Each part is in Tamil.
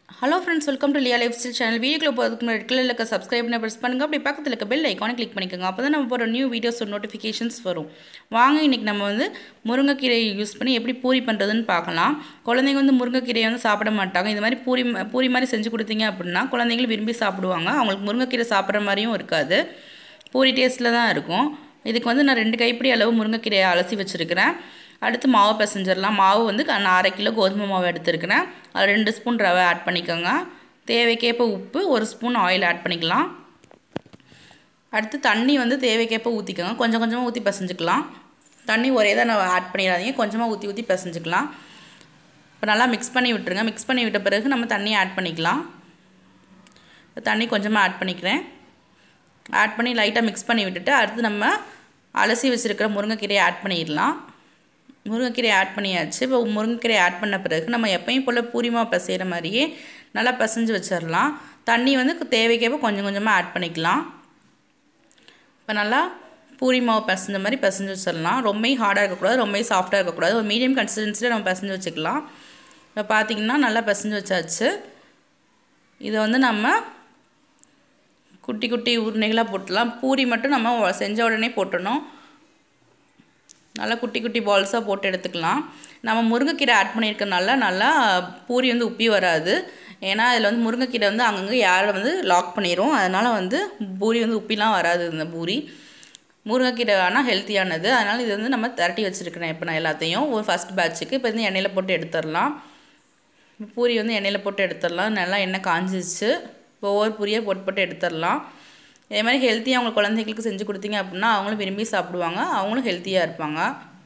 hello friends welcome to Liya lifestyle channel வீடியோக்குள்ள போகிறதுக்கு முன்னாடி ரெட் கலரில் இருக்க சப்ஸ்கிரைப் பண்ண ப்ரெஸ் பண்ணுங்க அப்படி பக்கத்தில் இருக்க பெல் ஐக்கானை கிளிக் பண்ணிக்கோங்க அப்போ தான் நம்ம போகிற நியூ வீடியோஸ் நோட்டிஃபிகேஷன்ஸ் வரும் வாங்க இன்றைக்கி நம்ம வந்து முருங்கைக்கீரையை யூஸ் பண்ணி எப்படி பூரி பண்ணுறதுன்னு பார்க்கலாம் குழந்தைங்க வந்து முருங்கைக்கீரையை வந்து சாப்பிட மாட்டாங்க இந்த மாதிரி பூரி ம- பூரி மாதிரி செஞ்சு கொடுத்தீங்க அப்படின்னா குழந்தைங்களும் விரும்பி சாப்பிடுவாங்க அவங்களுக்கு முருங்கைக்கீரை சாப்பிட்ற மாதிரியும் இருக்காது பூரி டேஸ்ட்டில் தான் இருக்கும் இதுக்கு வந்து நான் ரெண்டு கைப்பிடி அளவு முருங்கைக்கீரையை அலசி வச்சுருக்கிறேன் அடுத்து மாவு பிசைஞ்சிடலாம் மாவு வந்து க- நான் அரை கிலோ கோதுமை மாவு எடுத்துருக்கிறேன் அதில் ரெண்டு ஸ்பூன் ரவை ஆட் பண்ணிக்கோங்க தேவைக்கேற்ப உப்பு ஒரு ஸ்பூன் ஆயில் ஆட் பண்ணிக்கலாம் அடுத்து தண்ணி வந்து தேவைக்கேற்ப ஊற்றிக்கோங்க கொஞ்சம் கொஞ்சமாக ஊற்றி பிசைஞ்சுக்கலாம் தண்ணி ஒரே தான் நான் ஆட் பண்ணிடாதீங்க கொஞ்சமாக ஊற்றி ஊற்றி பிசைஞ்சுக்கலாம் இப்போ நல்லா மிக்ஸ் பண்ணி விட்டுருங்க மிக்ஸ் பண்ணி விட்ட பிறகு நம்ம தண்ணி ஆட் பண்ணிக்கலாம் இப்போ தண்ணி கொஞ்சமாக ஆட் பண்ணிக்கிறேன் ஆட் பண்ணி லைட்டாக மிக்ஸ் பண்ணி விட்டுட்டு அடுத்து நம்ம அலசி வச்சுருக்கிற முருங்கைக்கீரையை ஆட் பண்ணிடலாம் முருங்கைக்கீரை ஆட் பண்ணியாச்சு இப்போ முருங்கைக்கீரை ஆட் பண்ண பிறகு நம்ம எப்பயும் போல் பூரிமா பிசைகிற மாதிரியே நல்லா பிசைஞ்சு வச்சிடலாம் தண்ணி வந்து தேவைக்கேற்ப கொஞ்சம் கொஞ்சமாக ஆட் பண்ணிக்கலாம் இப்போ நல்லா பூரி மாவு பிசைஞ்ச மாதிரி பிசைஞ்சு வச்சிடலாம் ரொம்பவும் ஹார்டாக இருக்கக்கூடாது ரொம்பவும் சாஃப்டாக இருக்கக்கூடாது ஒரு மீடியம் கன்சிஸ்டன்சியில் நம்ம பிசைஞ்சு வச்சுக்கலாம் இப்போ பார்த்தீங்கன்னா நல்லா பிசைஞ்சு வச்சாச்சு இதை வந்து நம்ம குட்டி குட்டி உருண்டைகளாக போட்டுடலாம் பூரி மட்டும் நம்ம ஒ- செஞ்ச உடனே போட்டுடணும் நல்லா குட்டி குட்டி பால்ஸாக போட்டு எடுத்துக்கலாம் நம்ம முருங்கைக்கீரை ஆட் பண்ணியிருக்கனால நல்லா பூரி வந்து உப்பி வராது ஏன்னா அதில் வந்து முருங்கைக்கீரை வந்து அங்கங்கே யாரை வந்து லாக் பண்ணிடும் அதனால் வந்து பூரி வந்து உப்பிலாம் வராது இந்த பூரி முருங்கைக்கீரை ஆனால் ஹெல்த்தியானது அதனால் இது வந்து நம்ம திரட்டி வச்சுருக்கிறேன் இப்போ நான் எல்லாத்தையும் ஒரு ஃபஸ்ட் பேட்சுக்கு இப்போ வந்து எண்ணெயில் போட்டு எடுத்துடலாம் பூரி வந்து எண்ணெயில் போட்டு எடுத்துடலாம் நல்லா எண்ணெய் காஞ்சிச்சு இப்போ ஒவ்வொரு பூரியாக போட்டு போட்டு எடுத்துடலாம் இதே மாதிரி ஹெல்த்தியாக அவங்க குழந்தைகளுக்கு செஞ்சு கொடுத்தீங்க அப்படின்னா அவங்களும் விரும்பி சாப்பிடுவாங்க அவங்களும் ஹெல்த்தியாக இருப்பாங்க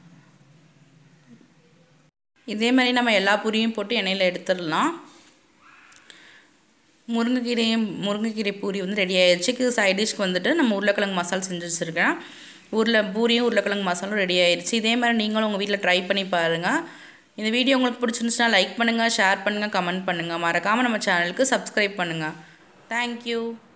இதே மாதிரி நம்ம எல்லா பூரியும் போட்டு எண்ணெயில் எடுத்துடலாம் முருங்கைக்கீரையும் முருங்கைக்கீரை பூரி வந்து ரெடி ஆயிடுச்சு சைட் டிஷ்க்கு வந்துட்டு நம்ம உருளைக்கிழங்கு மசாலா செஞ்சு வச்சுருக்கேன் உருளை பூரியும் உருளைக்கிழங்கு மசாலும் ரெடி ஆயிடுச்சு இதே மாதிரி நீங்களும் உங்கள் வீட்டில் ட்ரை பண்ணி பாருங்கள் இந்த வீடியோ உங்களுக்கு பிடிச்சிருந்துச்சுன்னா லைக் பண்ணுங்கள் ஷேர் பண்ணுங்கள் கமெண்ட் பண்ணுங்கள் மறக்காமல் நம்ம சேனலுக்கு சப்ஸ்கிரைப் பண்ணுங்கள் தேங்க்யூ